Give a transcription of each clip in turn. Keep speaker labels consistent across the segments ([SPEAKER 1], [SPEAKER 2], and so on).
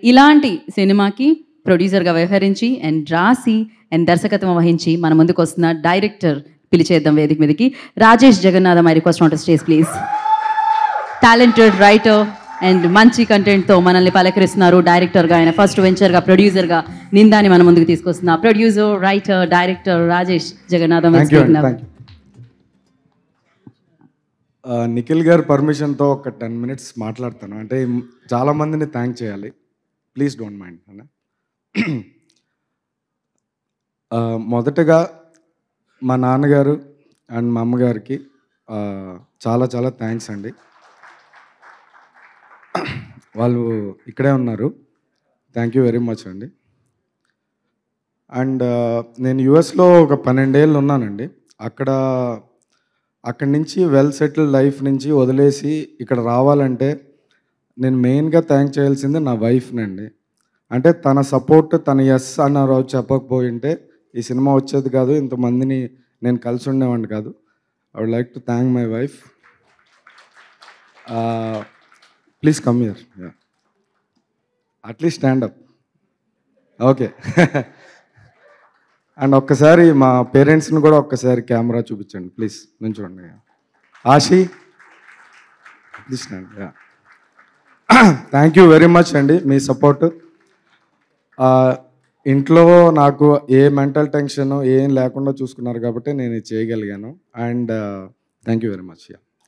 [SPEAKER 1] ఇలాంటి సినిమాకి ప్రొడ్యూసర్గా వ్యవహరించి అండ్ రాసి అండ్ దర్శకత్వం వహించి మన ముందుకు వస్తున్న డైరెక్టర్ పిలిచేద్దాం వేదిక మీదకి Rajesh Jagannatham I request on stage please talented writer and మంచి కంటెంట్తో మనల్ని పలకరిస్తున్నారు డైరెక్టర్గా ఆయన ఫస్ట్ వెంచర్గా ప్రొడ్యూసర్గా నిందాని మన ముందుకు తీసుకొస్తున్న producer writer director Rajesh Jagannatham
[SPEAKER 2] thank you అండి థ్యాంక్ యూ నిఖిల్ గారి పర్మిషన్తో ఒక టెన్ మినిట్స్ మాట్లాడతాను అంటే చాలా మందిని థ్యాంక్ చేయాలి ప్లీజ్ డోంట్ మైండ్ అన్న ఆ, మొదటగా మా నాన్నగారు అండ్ మా అమ్మగారికి ఆ, చాలా చాలా థ్యాంక్స్ అండి వాళ్ళు ఇక్కడే ఉన్నారు థ్యాంక్ యూ వెరీ మచ్ అండి అండ్ నేను యుఎస్లో ఒక పన్నెండేళ్ళు ఉన్నానండి అక్కడ అక్కడి నుంచి వెల్ సెటిల్ లైఫ్ నుంచి వదిలేసి ఇక్కడ రావాలంటే నేను మెయిన్గా థ్యాంక్ చేయాల్సింది నా వైఫ్నండి అంటే తన సపోర్ట్ తన ఎస్ అన్న రోజు చెప్పకపోయి ఉంటే ఈ సినిమా వచ్చేది కాదు ఇంతమందిని నేను కలిసి ఉండేవాడిని కాదు I would like to thank my wife please come here at least stand up okay and ఒక్కసారి మా పేరెంట్స్ని కూడా ఒక్కసారి కెమెరా చూపించండి ప్లీజ్ నేను చూడండి ఆశి ప్లీజ్ అండి థ్యాంక్ యూ వెరీ మచ్ అండి మీ సపోర్ట్ ఇంట్లో నాకు ఏ మెంటల్ టెన్షన్ ఏం లేకుండా చూసుకున్నారు కాబట్టి నేను ఇది చేయగలిగాను and thank you very much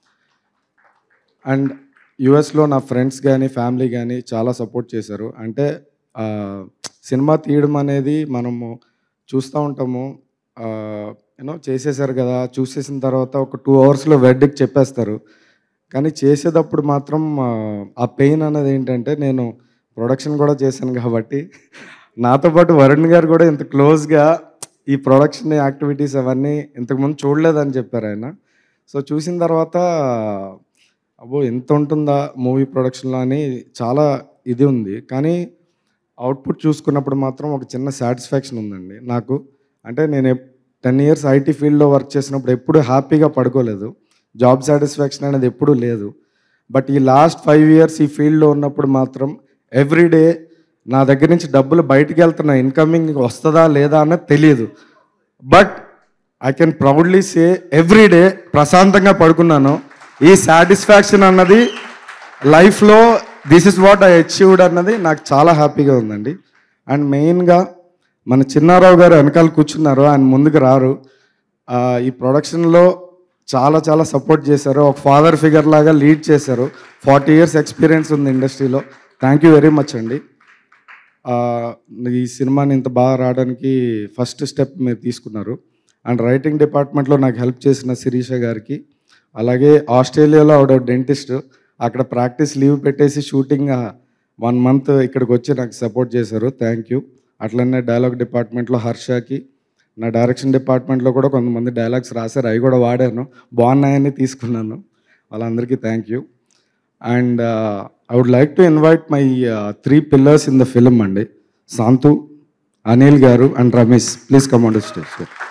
[SPEAKER 2] and యుఎస్లో నా ఫ్రెండ్స్ కానీ ఫ్యామిలీ కానీ చాలా సపోర్ట్ చేశారు అంటే ఆ, సినిమా తీయడం అనేది మనము చూస్తూ ఉంటాము యూనో చేసేసారు కదా చూసేసిన తర్వాత ఒక టూ అవర్స్లో వెడ్కి చెప్పేస్తారు కానీ చేసేటప్పుడు మాత్రం ఆ, ఆ పెయిన్ అనేది ఏంటంటే నేను ప్రొడక్షన్ కూడా చేశాను కాబట్టి నాతో పాటు వరుణ్ గారు కూడా ఇంత క్లోజ్గా ఈ ప్రొడక్షన్ యాక్టివిటీస్ అవన్నీ ఇంతకుముందు చూడలేదని చెప్పారు ఆయన సో చూసిన తర్వాత అబ్బో ఎంత ఉంటుందా మూవీ ప్రొడక్షన్లో అని చాలా ఇది ఉంది కానీ అవుట్పుట్ చూసుకున్నప్పుడు మాత్రం ఒక చిన్న సాటిస్ఫాక్షన్ ఉందండి నాకు అంటే నేను టెన్ ఇయర్స్ ఐటీ ఫీల్డ్లో వర్క్ చేసినప్పుడు ఎప్పుడూ హ్యాపీగా పడుకోలేదు జాబ్ సాటిస్ఫాక్షన్ అనేది ఎప్పుడూ లేదు బట్ ఈ లాస్ట్ ఫైవ్ ఇయర్స్ ఈ ఫీల్డ్లో ఉన్నప్పుడు మాత్రం ఎవ్రీడే నా దగ్గర నుంచి డబ్బులు బయటికి వెళ్తున్న ఇన్కమింగ్ వస్తుందా లేదా అన్నది తెలియదు but I can proudly say everyday ప్రశాంతంగా పడుకున్నాను ఈ సాటిస్ఫాక్షన్ అన్నది లైఫ్లో this is what I achieved అన్నది నాకు చాలా హ్యాపీగా ఉందండి అండ్ మెయిన్గా మన చిన్నారావు గారు వెనకాల కూర్చున్నారు ఆయన ముందుకు రారు ఆ, ఈ ప్రొడక్షన్లో చాలా చాలా సపోర్ట్ చేశారు ఒక ఫాదర్ ఫిగర్ లాగా లీడ్ చేశారు ఫార్టీ ఇయర్స్ ఎక్స్పీరియన్స్ ఉంది ఇండస్ట్రీలో థ్యాంక్ యూ వెరీ మచ్ అండి ఆ, ఈ సినిమాని ఇంత బాగా రావడానికి ఫస్ట్ స్టెప్ మీరు తీసుకున్నారు అండ్ రైటింగ్ డిపార్ట్మెంట్లో నాకు హెల్ప్ చేసిన శిరీష గారికి అలాగే ఆస్ట్రేలియాలో ఆవిడ డెంటిస్ట్ అక్కడ ప్రాక్టీస్ లీవ్ పెట్టేసి షూటింగ్ వన్ మంత్ ఇక్కడికి వచ్చి నాకు సపోర్ట్ చేశారు థ్యాంక్ యూ అట్లనే డైలాగ్ డిపార్ట్మెంట్లో హర్షకి నా డైరెక్షన్ డిపార్ట్మెంట్లో కూడా కొంతమంది డైలాగ్స్ రాశారు అవి కూడా వాడాను బాగున్నాయని తీసుకున్నాను వాళ్ళందరికీ thank you and I would like to invite my three pillars in the film అండి Shanthu Anil garu and Ramesh please come on stage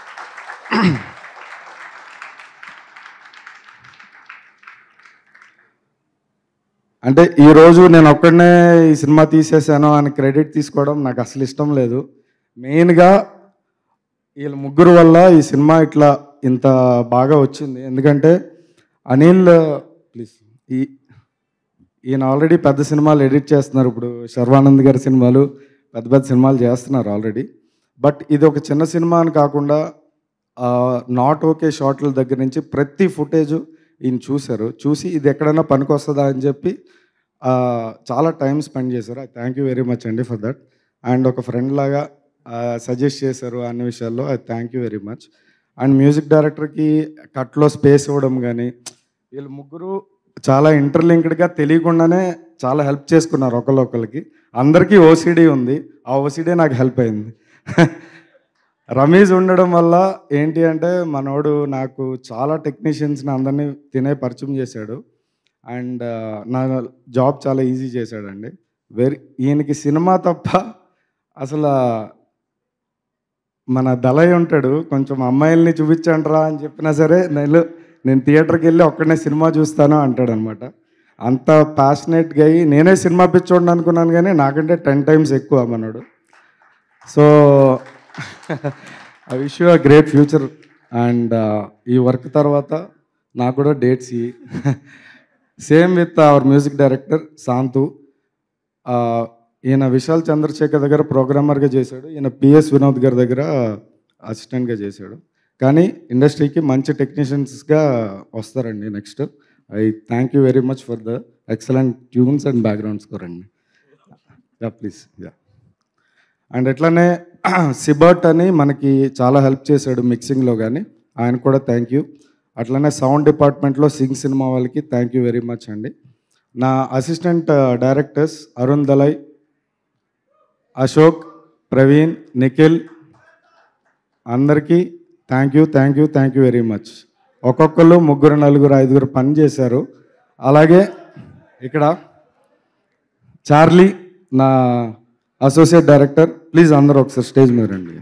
[SPEAKER 2] అంటే ఈరోజు నేను ఒక్కడనే ఈ సినిమా తీసేసాను అని క్రెడిట్ తీసుకోవడం నాకు అసలు ఇష్టం లేదు మెయిన్గా వీళ్ళ ముగ్గురు వల్ల ఈ సినిమా ఇట్లా ఇంత బాగా వచ్చింది ఎందుకంటే అనిల్ ప్లీజ్ ఈ ఈయన ఆల్రెడీ పెద్ద సినిమాలు ఎడిట్ చేస్తున్నారు ఇప్పుడు శర్వానంద్ గారి సినిమాలు పెద్ద పెద్ద సినిమాలు చేస్తున్నారు ఆల్రెడీ బట్ ఇది ఒక చిన్న సినిమా అని కాకుండా నాట్ ఓకే షార్ట్ల దగ్గర నుంచి ప్రతి ఫుటేజ్ ఈయన చూశారు చూసి ఇది ఎక్కడైనా పనికొస్తుందా అని చెప్పి ఆ, చాలా టైం స్పెండ్ చేశారు I thank you very much అండి ఫర్ దట్ అండ్ ఒక ఫ్రెండ్ లాగా సజెస్ట్ చేశారు అన్ని విషయాల్లో I thank you very much and music డైరెక్టర్కి కట్లో స్పేస్ ఇవ్వడం కానీ వీళ్ళు ముగ్గురు చాలా ఇంటర్లింక్డ్గా తెలియకుండానే చాలా హెల్ప్ చేసుకున్నారు ఒకళ్ళొకరికి అందరికీ ఓసిడి ఉంది ఆ ఓసిడే నాకు హెల్ప్ అయింది రమేష్ ఉండడం వల్ల ఏంటి అంటే మనోడు నాకు చాలా టెక్నీషియన్స్ని అందరినీ తినే పరిచయం చేశాడు అండ్ నా జాబ్ చాలా ఈజీ చేశాడండి వెరీ ఈయనకి సినిమా తప్ప అసలు మన దళయ్య ఉంటాడు కొంచెం అమ్మాయిల్ని చూపించండిరా అని చెప్పినా సరే నేను నేను థియేటర్కి వెళ్ళి ఒక్కడనే సినిమా చూస్తాను అంటాడు అనమాట అంత ప్యాషనేట్గా అయ్యి నేనే సినిమా పిచ్చోడిని అనుకున్నాను కానీ నాకంటే టెన్ టైమ్స్ ఎక్కువ మనోడు so I wish you a great future and ఈ వర్క్ తర్వాత నాకు కూడా డేట్స్ ఇవి same with our music director Shanthu ఆ, ఈయన విశాల్ చంద్రశేఖర్ దగ్గర ప్రోగ్రామర్గా చేశాడు ఈయన పిఎస్ వినోద్ గారి దగ్గర అసిస్టెంట్గా చేశాడు కానీ ఇండస్ట్రీకి మంచి టెక్నీషియన్స్గా వస్తారండి next I thank you very much for the excellent tunes and background score అండి యా ప్లీజ్ యా అండ్ ఎట్లానే సిబర్ట్ అని మనకి చాలా హెల్ప్ చేశాడు మిక్సింగ్లో కానీ ఆయన కూడా థ్యాంక్ యూ అట్లనే సౌండ్ డిపార్ట్మెంట్లో సింగ్ సినిమా వాళ్ళకి థ్యాంక్ యూ వెరీ మచ్ అండి నా అసిస్టెంట్ డైరెక్టర్స్ అరుణ్ దలై అశోక్ ప్రవీణ్ నిఖిల్ అందరికీ thank you thank you thank you very much ఒక్కొక్కరు ముగ్గురు నలుగురు ఐదుగురు పని చేశారు అలాగే ఇక్కడ చార్లీ నా అసోసియేట్ డైరెక్టర్ ప్లీజ్ అందరూ ఒకసారి స్టేజ్ మీద రండి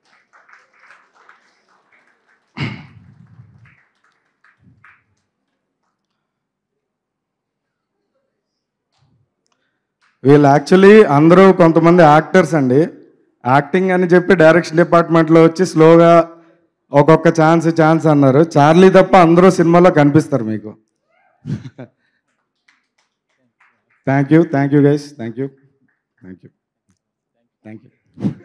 [SPEAKER 2] వీళ్ళు యాక్చువల్లీ అందరూ కొంతమంది యాక్టర్స్ అండి యాక్టింగ్ అని చెప్పి డైరెక్షన్ డిపార్ట్మెంట్లో వచ్చి స్లోగా ఒక్కొక్క ఛాన్స్ ఛాన్స్ అన్నారు చార్లీ తప్ప అందరూ సినిమాలో కనిపిస్తారు మీకు thank you thank you guys thank you thank you thank you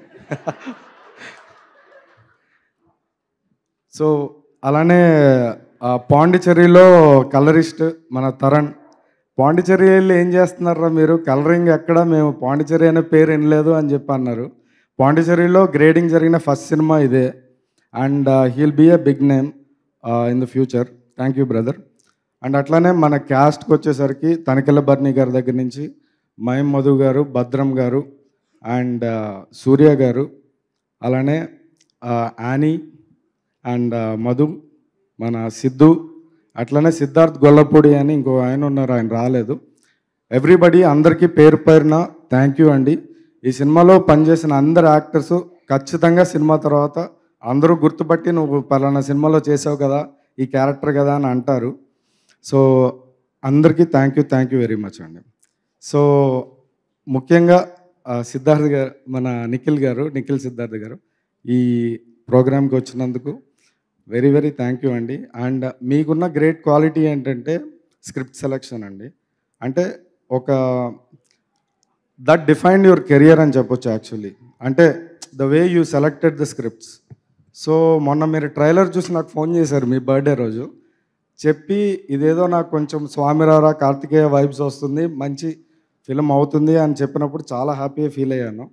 [SPEAKER 2] so అలానే ఆ, పాండిచ్చేరిలో కలరిస్ట్ మన తరణ్ పాండిచ్చేరిలో ఏం చేస్తున్నారా మీరు కలరింగ్ ఎక్కడ మేము పాండిచ్చేరి అనే పేరు వినలేదు అని చెప్పి అన్నారు పాండిచ్చేరిలో గ్రేడింగ్ జరిగిన ఫస్ట్ సినిమా ఇదే and he'll be a big name in the future thank you brother and అట్లానే మన క్యాస్ట్కి వచ్చేసరికి తనికెళ్ళ బర్ని గారి దగ్గర నుంచి మయం మధు గారు భద్రం గారు అండ్ సూర్య గారు అలానే యానీ అండ్ మధు మన సిద్ధు అట్లనే సిద్ధార్థ్ గొల్లపూడి అని ఇంకో ఆయన ఉన్నారు ఆయన రాలేదు ఎవ్రీబడి అందరికీ పేరు పేరున థ్యాంక్ యూ అండి ఈ సినిమాలో పనిచేసిన అందరు యాక్టర్స్ ఖచ్చితంగా సినిమా తర్వాత అందరూ గుర్తుపట్టి నువ్వు పలానా సినిమాలో చేసావు కదా ఈ క్యారెక్టర్ కదా అని అంటారు సో అందరికీ thank you thank you very much అండి సో ముఖ్యంగా ఆ, సిద్ధార్థ్ గారు మన నిఖిల్ గారు నిఖిల్ సిద్ధార్థ్ గారు ఈ ప్రోగ్రామ్కి వచ్చినందుకు వెరీ వెరీ థ్యాంక్ యూ అండి అండ్ మీకున్న గ్రేట్ క్వాలిటీ ఏంటంటే స్క్రిప్ట్ సెలెక్షన్ అండి అంటే ఒక దట్ డిఫైన్ యువర్ కెరియర్ అని చెప్పొచ్చు యాక్చువల్లీ అంటే the way you selected the scripts so మొన్న మీరు ట్రైలర్ చూసి నాకు ఫోన్ చేశారు మీ బర్త్డే రోజు చెప్పి ఇదేదో నాకు కొంచెం స్వామిరారా కార్తికేయ వైబ్స్ వస్తుంది మంచి ఫిలిం అవుతుంది అని చెప్పినప్పుడు చాలా హ్యాపీగా ఫీల్ అయ్యాను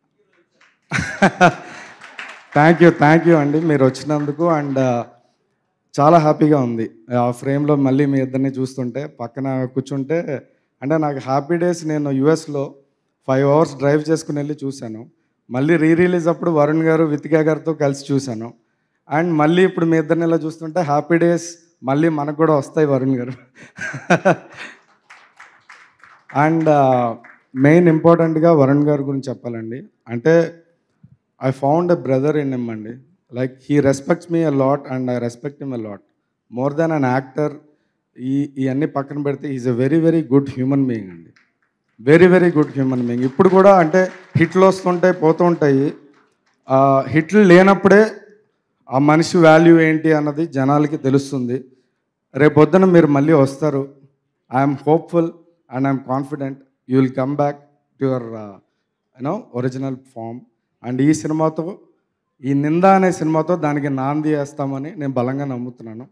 [SPEAKER 2] థ్యాంక్ యూ థ్యాంక్ యూ అండి మీరు వచ్చినందుకు అండ్ చాలా హ్యాపీగా ఉంది ఆ ఫ్రేమ్లో మళ్ళీ మీ ఇద్దరిని చూస్తుంటే పక్కన కూర్చుంటే అంటే నాకు హ్యాపీ డేస్ నేను యుఎస్లో ఫైవ్ అవర్స్ డ్రైవ్ చేసుకుని వెళ్ళి చూశాను మళ్ళీ రీ రిలీజ్ అప్పుడు వరుణ్ గారు వితికా గారితో కలిసి చూశాను అండ్ మళ్ళీ ఇప్పుడు మీ ఇద్దరిని ఇలా చూస్తుంటే హ్యాపీ డేస్ మళ్ళీ మనకు కూడా వస్తాయి వరుణ్ గారు అండ్ మెయిన్ ఇంపార్టెంట్గా వరుణ్ గారి గురించి చెప్పాలండి అంటే I found a brother in him అండి like he respects me a lot and I respect him a lot more than an actor ఈ ఇవన్నీ పక్కన పెడితే is a very very good human being అండి very very good human being ఇప్పుడు కూడా అంటే హిట్లు వస్తుంటాయి పోతూ ఉంటాయి ఆ హిట్లు లేనప్పుడే ఆ మనిషి వాల్యూ ఏంటి అన్నది జనాలకి తెలుస్తుంది రేపొద్దున మీరు మళ్ళీ వస్తారు I'm hopeful and I'm confident you will come back to your you know original form and ఈ సినిమాతో ఈ నింద అనే సినిమాతో దానికి నాంది వేస్తామని నేను బలంగా నమ్ముతున్నాను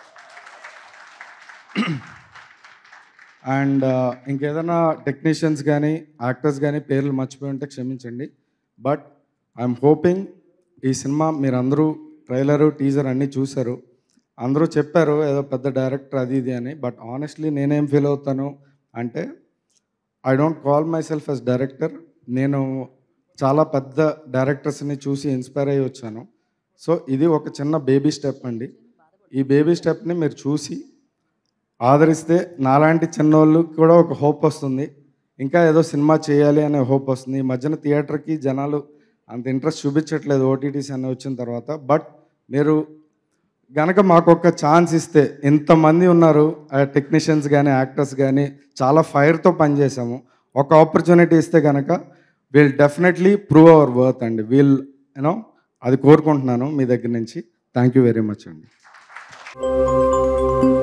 [SPEAKER 2] అండ్ ఇంకేదైనా టెక్నీషియన్స్ కానీ యాక్టర్స్ కానీ పేర్లు మర్చిపోయి ఉంటే క్షమించండి బట్ ఐఎమ్ హోపింగ్ ఈ సినిమా మీరందరూ ట్రైలరు టీజర్ అన్నీ చూశారు అందరూ చెప్పారు ఏదో పెద్ద డైరెక్టర్ అది ఇది అని బట్ ఆనెస్ట్లీ నేనేం ఫీల్ అవుతాను అంటే I don't call myself as director నేను చాలా పెద్ద డైరెక్టర్స్ని చూసి ఇన్స్పైర్ అయ్యి వచ్చాను సో ఇది ఒక చిన్న బేబీ స్టెప్ అండి ఈ బేబీ స్టెప్ని మీరు చూసి ఆదరిస్తే నాలాంటి చిన్నోళ్ళకి కూడా ఒక హోప్ వస్తుంది ఇంకా ఏదో సినిమా చేయాలి అనే హోప్ వస్తుంది ఈ మధ్యన థియేటర్కి జనాలు అంత ఇంట్రెస్ట్ చూపించట్లేదు ఓటీటీస్ అన్నీ వచ్చిన తర్వాత బట్ మీరు గనక మాకు ఒక ఛాన్స్ ఇస్తే ఎంతమంది ఉన్నారు టెక్నీషియన్స్ కానీ యాక్టర్స్ కానీ చాలా ఫైర్తో పనిచేసాము ఒక ఆపర్చునిటీ ఇస్తే కనుక will definitely prove our worth అండి వీల్ యూనో అది కోరుకుంటున్నాను మీ దగ్గర నుంచి థ్యాంక్ యూ వెరీ మచ్ అండి